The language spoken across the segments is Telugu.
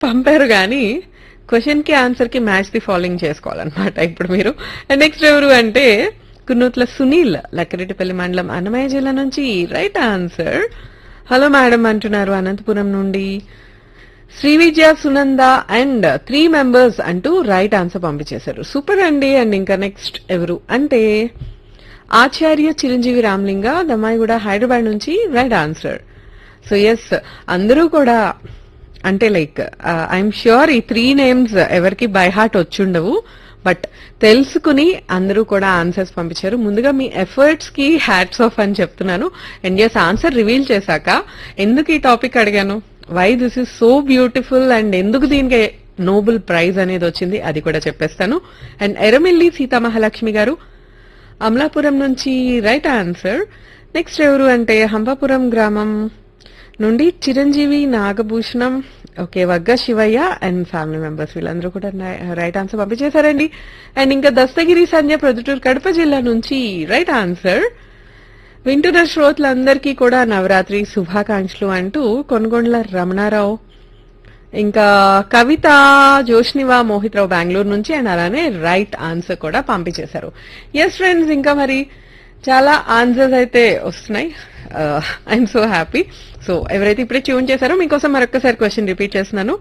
పంపారు కానీ క్వశ్చన్ కి ఆన్సర్ కి మ్యాచ్ ది ఫాలోయింగ్ చేసుకోవాలన్నమాట ఇప్పుడు మీరు నెక్స్ట్ ఎవరు అంటే కున్నూట్ల సునీల్ లక్కరెడ్డిపల్లి మండలం అన్నమయ్య జిల్లా నుంచి రైట్ ఆన్సర్ హలో మేడం అంటున్నారు అనంతపురం నుండి Shri Vidya Sunanda and three members అంటూ రైట్ ఆన్సర్ పంపించేశారు సూపర్ అండి అండ్ ఇంకా నెక్స్ట్ ఎవరు అంటే ఆచార్య చిరంజీవి రామ్లింగ దమ్మాయిగూడ హైదరాబాద్ నుంచి రైట్ ఆన్సర్ సో ఎస్ అందరూ కూడా అంటే లైక్ ఐఎమ్ ష్యూర్ ఈ త్రీ నేమ్స్ ఎవరికి బై హార్ట్ వచ్చుండవు బట్ తెలుసుకుని అందరూ కూడా ఆన్సర్స్ పంపించారు ముందుగా మీ ఎఫర్ట్స్ కి హ్యాట్స్ ఆఫ్ అని చెప్తున్నాను అండ్ ఎస్ ఆన్సర్ రివీల్ చేశాక ఎందుకు ఈ టాపిక్ అడిగాను why this is so beautiful and ఎందుకు దీనికి నోబెల్ ప్రైజ్ అనేది వచ్చింది అది కూడా చెప్పేస్తాను అండ్ ఎరమిల్లి సీతామహాలక్ష్మి గారు అమలాపురం నుంచి రైట్ ఆన్సర్ నెక్స్ట్ ఎవరు అంటే హంపాపురం గ్రామం నుండి Chiranjeevi Nagabhushanam okay Vagga Shivayya and family members వీళ్ళందరూ కూడా రైట్ ఆన్సర్ పంపించేశారండి అండ్ ఇంకా దస్తగిరి సంజయ్ ప్రొద్దుటూరు కడప జిల్లా నుంచి రైట్ ఆన్సర్ వింటున్న శ్రోతలందరికీ కూడా నవరాత్రి శుభాకాంక్షలు అంటూ కొనగొండ్ల రమణారావు ఇంకా కవిత జోష్నివా మోహిత్రావు బెంగళూరు నుంచి అండ్ అలానే రైట్ ఆన్సర్ కూడా పంపించేశారు ఎస్ ఫ్రెండ్స్ ఇంకా మరి చాలా ఆన్సర్స్ అయితే వస్తున్నాయి ఐఎమ్ సో హ్యాపీ సో ఎవరైతే ఇప్పుడే ట్యూన్ చేశారో మీకోసం మరొకసారి క్వశ్చన్ రిపీట్ చేస్తున్నాను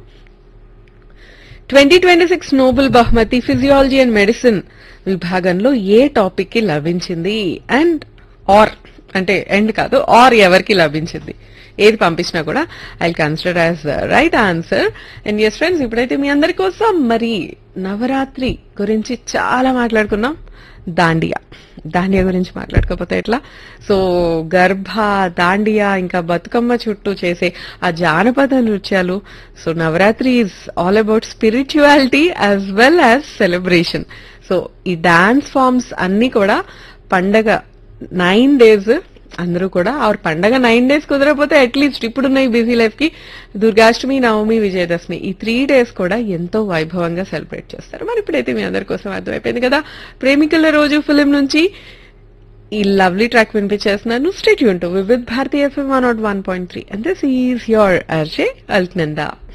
ట్వంటీ ట్వంటీ సిక్స్ నోబెల్ బహుమతి ఫిజియాలజీ అండ్ మెడిసిన్ విభాగంలో ఏ టాపిక్ కి లభించింది అండ్ ఆర్ అంటే ఎండ్ కాదు ఆర్ ఎవరికి లభించింది ఏది పంపించినా కూడా I consider as right answer and yes friends ఇప్పుడైతే మీ అందరి కోసం మరి నవరాత్రి గురించి చాలా మాట్లాడుకున్నాం దాండియా దాండియా గురించి మాట్లాడుకోకపోతే ఎట్లా సో గర్భ దాండియా ఇంకా బతుకమ్మ చుట్టూ చేసే ఆ జానపద నృత్యాలు so Navaratri is all about spirituality as well as celebration so ఈ డాన్స్ ఫార్మ్స్ అన్ని కూడా పండగ నైన్ డేస్ అందరూ కూడా ఆర్ పండగ నైన్ డేస్ కుదరకపోతే అట్లీస్ట్ ఇప్పుడున్న ఈ బిజీ లైఫ్ కి దుర్గాష్టమి నవమి విజయదశమి ఈ త్రీ డేస్ కూడా ఎంతో వైభవంగా సెలబ్రేట్ చేస్తారు మరి ఇప్పుడైతే మీ అందరి కోసం అర్థమైపోయింది కదా ప్రేమికుల రోజు ఫిలిం నుంచి ఈ లవ్లీ ట్రాక్ వినిపించేస్తున్నాను స్టేట్ యూన్ to with Bharatiya FM one nought one point three and this is your RJ Alaknanda